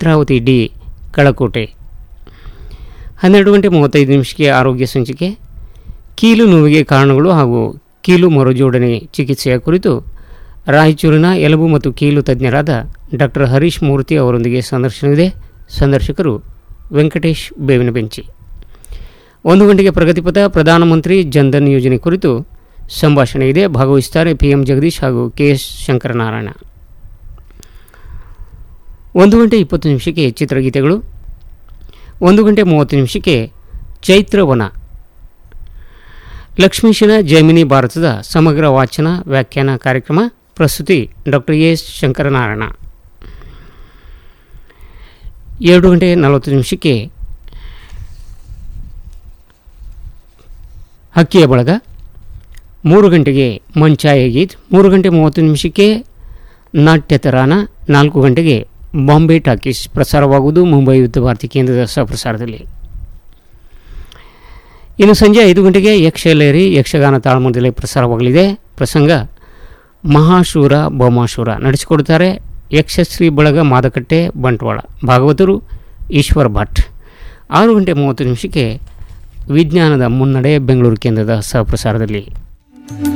Netravati D ಕಳಕೋಟೆ ಹನ್ನೆರಡು ಗಂಟೆ ಮೂವತ್ತೈದು ನಿಮಿಷಕ್ಕೆ ಆರೋಗ್ಯ ಸಂಚಿಕೆ ಕೀಲು ನೋವಿಗೆ ಕಾರಣಗಳು ಹಾಗೂ ಕೀಲು ಮರುಜೋಡಣೆ ಚಿಕಿತ್ಸೆಯ ಕುರಿತು ರಾಯಚೂರಿನ ಎಲುಬು ಮತ್ತು ಕೀಲು ತಜ್ಞರಾದ ಡಾಕ್ಟರ್ ಹರೀಶ್ ಮೂರ್ತಿ ಅವರೊಂದಿಗೆ ಸಂದರ್ಶನವಿದೆ ಸಂದರ್ಶಕರು ವೆಂಕಟೇಶ್ ಬೇವಿನ ಬೆಂಚಿ ಒಂದು ಗಂಟೆಗೆ ಪ್ರಗತಿಪಥ ಪ್ರಧಾನಮಂತ್ರಿ ಜನ್ಧನ್ ಯೋಜನೆ ಕುರಿತು ಸಂಭಾಷಣೆ ಇದೆ ಭಾಗವಹಿಸುತ್ತಾರೆ ಪಿ ಎಂ ಜಗದೀಶ್ ಹಾಗೂ ಕೆ ಎಸ್ ಶಂಕರನಾರಾಯಣ ಒಂದು ಗಂಟೆ ಇಪ್ಪತ್ತು ನಿಮಿಷಕ್ಕೆ ಚಿತ್ರಗೀತೆಗಳು ಒಂದು ಗಂಟೆ ಮೂವತ್ತು ನಿಮಿಷಕ್ಕೆ ಚೈತ್ರವನ ಲಕ್ಷ್ಮೀಶನ ಜೈಮಿನಿ ಭಾರತದ ಸಮಗ್ರ ವಾಚನ ವ್ಯಾಖ್ಯಾನ ಕಾರ್ಯಕ್ರಮ ಪ್ರಸ್ತುತಿ ಡಾಕ್ಟರ್ ಎಸ್ ಶಂಕರನಾರಾಯಣ ಎರಡು ಗಂಟೆ ನಲವತ್ತು ನಿಮಿಷಕ್ಕೆ ಹಕ್ಕಿಯ ಬಳಗ ಮೂರು ಗಂಟೆಗೆ ಮಂಚಾಯ ಗೀತ್ ಮೂರು ಗಂಟೆ ಮೂವತ್ತು ನಿಮಿಷಕ್ಕೆ ನಾಟ್ಯತರಾನ ನಾಲ್ಕು ಗಂಟೆಗೆ ಬಾಂಬೆ ಟಾಕೀಸ್ ಪ್ರಸಾರವಾಗುವುದು ಮುಂಬೈ ಯುದ್ಧ ಭಾರತಿ ಕೇಂದ್ರದ ಸಹಪ್ರಸಾರದಲ್ಲಿ ಇನ್ನು ಸಂಜೆ ಐದು ಗಂಟೆಗೆ ಯಕ್ಷಲೇರಿ ಯಕ್ಷಗಾನ ತಾಳ್ಮದಲ್ಲಿ ಪ್ರಸಾರವಾಗಲಿದೆ ಪ್ರಸಂಗ ಮಹಾಶೂರ ಬೋಮಾಶೂರ ನಡೆಸಿಕೊಡುತ್ತಾರೆ ಯಕ್ಷಶ್ರೀ ಬಳಗ ಮಾದಕಟ್ಟೆ ಬಂಟ್ವಾಳ ಭಾಗವತರು ಈಶ್ವರ್ ಭಟ್ ಆರು ಗಂಟೆ ಮೂವತ್ತು ನಿಮಿಷಕ್ಕೆ ವಿಜ್ಞಾನದ ಮುನ್ನಡೆ ಬೆಂಗಳೂರು ಕೇಂದ್ರದ ಸಹಪ್ರಸಾರದಲ್ಲಿ